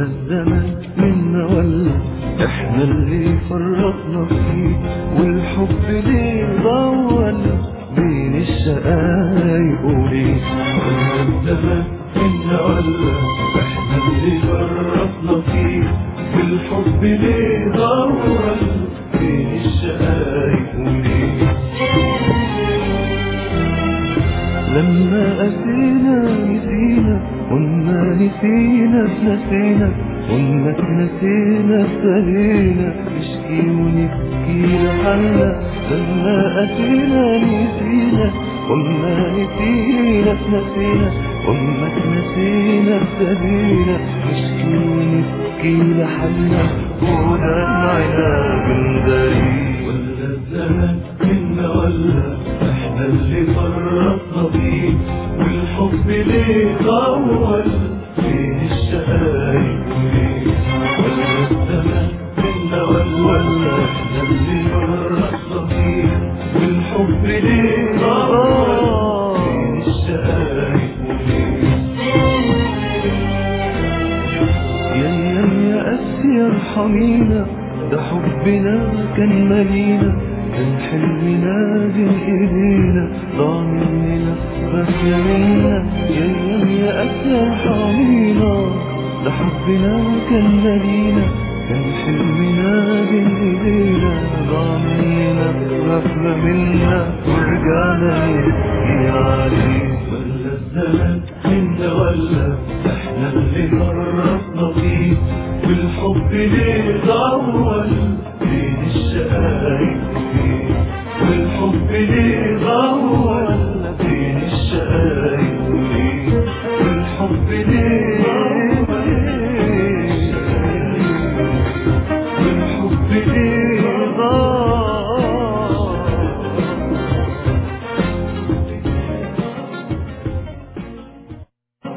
الزمن منا ولا احنا اللي فرطنا فيه والحب ليه ضول بين الشقايق وليه ولا الزمن منا ولا احنا اللي فرطنا فيه والحب ليه ضول بين الشقايق وليه لما قسينا نسينا قلنا نسينا نسينا قلنا نسينا ابتدينا نشكي ونبكي لحالنا لما قسينا نسينا قلنا نسينا نسينا قلنا نسينا ابتدينا نشكي ونبكي لحالنا ودمعنا بنداري ولا الزمن منا ولا احنا اللي فرطنا فيه والحب ليه طول فيه الشقايق ليه ولا الزمن منا ولا احنا اللي فرطنا فيه والحب ليه طول فيه الشقايق ليه يا يا أسي ارحمينا ده حبنا كان ملينا كان حلمنا بين ايدينا ضاع مننا غفل منا يا يا أسي ارحمينا ده حبنا كان ملينا كان حلمنا بين ايدينا ضاع مننا غفل منا ورجعنا نبكي عليه ولا الزمن منا ولا احنا اللي فرطنا فيه والحب ليه ضول بين الشقايق فيه والحب ليه ضول بين الشقايق فيه والحب ليه